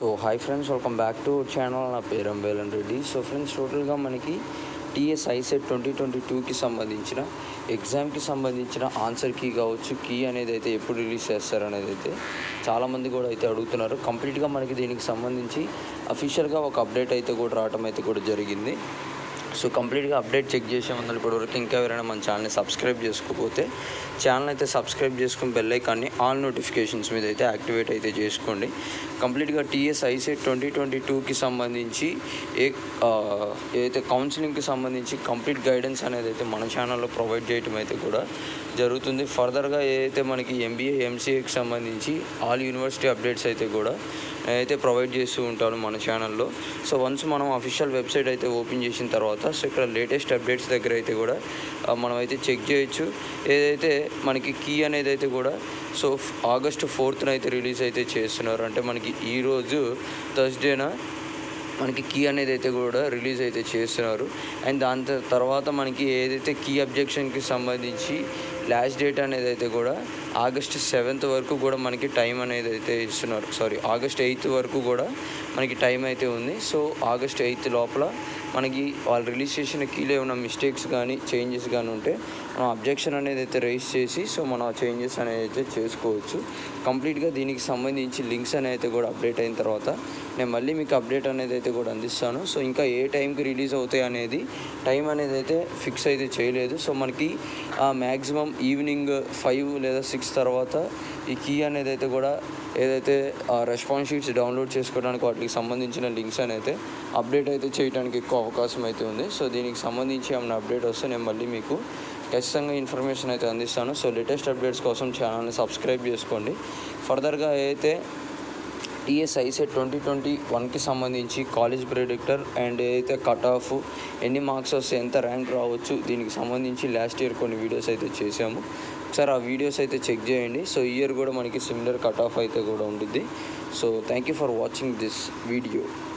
so hi friends welcome back to channel నా పేరు అంబేలన్ Reddy so friends టోటల్గా మనకి టీఎస్ ఐసెట్ ట్వంటీ ట్వంటీ టూకి సంబంధించిన ఎగ్జామ్కి సంబంధించిన ఆన్సర్ కీ కావచ్చు కీ అనేది అయితే ఎప్పుడు రిలీజ్ చేస్తారు అనేది అయితే చాలామంది కూడా అయితే అడుగుతున్నారు కంప్లీట్గా మనకి దీనికి సంబంధించి అఫీషియల్గా ఒక అప్డేట్ అయితే కూడా రావడం అయితే కూడా జరిగింది సో కంప్లీట్గా అప్డేట్ చెక్ చేసే ముందు ఇప్పటివరకు ఇంకా ఎవరైనా మన ఛానల్ని సబ్స్క్రైబ్ చేసుకోకపోతే ఛానల్ అయితే సబ్స్క్రైబ్ చేసుకుని బెల్ ఐకాన్ని ఆల్ నోటిఫికేషన్స్ మీద అయితే యాక్టివేట్ అయితే చేసుకోండి కంప్లీట్గా టీఎస్ ఐసెట్ ట్వంటీ ట్వంటీ టూకి సంబంధించి ఏ ఆ, ఏదైతే కౌన్సిలింగ్కి సంబంధించి కంప్లీట్ గైడెన్స్ అనేది అయితే మన ఛానల్లో ప్రొవైడ్ చేయటం అయితే కూడా జరుగుతుంది ఫర్దర్గా ఏదైతే మనకి ఎంబీఏ ఎంసీఏకి సంబంధించి ఆల్ యూనివర్సిటీ అప్డేట్స్ అయితే కూడా అయితే ప్రొవైడ్ చేస్తూ ఉంటాను మన ఛానల్లో సో వన్స్ మనం అఫీషియల్ వెబ్సైట్ అయితే ఓపెన్ చేసిన తర్వాత సో ఇక్కడ లేటెస్ట్ అప్డేట్స్ దగ్గర అయితే కూడా ఆ, మనం అయితే చెక్ చేయొచ్చు ఏదైతే మనకి కీ అనేది అయితే కూడా సో ఆగస్ట్ ఫోర్త్న అయితే రిలీజ్ అయితే చేస్తున్నారు అంటే మనకి ఈరోజు థర్స్డేన మనకి కీ అనేది అయితే కూడా రిలీజ్ అయితే చేస్తున్నారు అండ్ దాని త- తర్వాత మనకి ఏదైతే కీ అబ్జెక్షన్కి సంబంధించి లాస్ట్ డేట్ అనేది అయితే కూడా ఆగస్ట్ సెవెంత్ వరకు కూడా మనకి టైం అనేది అయితే ఇస్తున్నారు సారీ ఆగస్ట్ ఎయిత్ వరకు కూడా మనకి టైం అయితే ఉంది సో ఆగస్ట్ ఎయిత్ లోపల మనకి వాళ్ళు రిలీజ్ చేసిన కీలో ఏమైనా మిస్టేక్స్ కానీ చేంజెస్ కానీ ఉంటే మనం అబ్జెక్షన్ అనేది అయితే రైస్ చేసి సో మనం ఆ చేంజెస్ అనేది అయితే చేసుకోవచ్చు కంప్లీట్గా దీనికి సంబంధించి లింక్స్ అనేది అయితే కూడా అప్డేట్ అయిన తర్వాత నేను మళ్ళీ మీకు అప్డేట్ అనేది అయితే కూడా అందిస్తాను సో ఇంకా ఏ టైంకి రిలీజ్ అవుతాయి అనేది టైం అనేది అయితే ఫిక్స్ అయితే చేయలేదు సో మనకి మ్యాక్సిమం ఈవినింగ్ ఫైవ్ లేదా సిక్స్ తర్వాత ఈ కీ అనేది అయితే కూడా ఏదైతే రెస్పాన్స్ షీట్స్ డౌన్లోడ్ చేసుకోవడానికి వాటికి సంబంధించిన లింక్స్ అనేది అప్డేట్ అయితే చేయడానికి ఎక్కువ అవకాశం అయితే ఉంది సో దీనికి సంబంధించి ఏమైనా అప్డేట్ వస్తే నేను మళ్ళీ మీకు ఖచ్చితంగా ఇన్ఫర్మేషన్ అయితే అందిస్తాను సో లేటెస్ట్ అప్డేట్స్ కోసం ఛానల్ని సబ్స్క్రైబ్ చేసుకోండి ఫర్దర్గా అయితే టీఎస్ ఐసెట్ ట్వంటీ ట్వంటీ వన్కి సంబంధించి కాలేజ్ ప్రిడిక్టర్ అండ్ ఏదైతే కట్ ఆఫ్ ఎన్ని మార్క్స్ వస్తే ఎంత ర్యాంక్ రావచ్చు దీనికి సంబంధించి లాస్ట్ ఇయర్ కొన్ని వీడియోస్ అయితే చేసాము ఒకసారి ఆ వీడియోస్ అయితే చెక్ చేయండి సో ఈ ఇయర్ కూడా మనకి సిమిలర్ కట్ ఆఫ్ అయితే కూడా ఉంటుంది so thank you for watching this video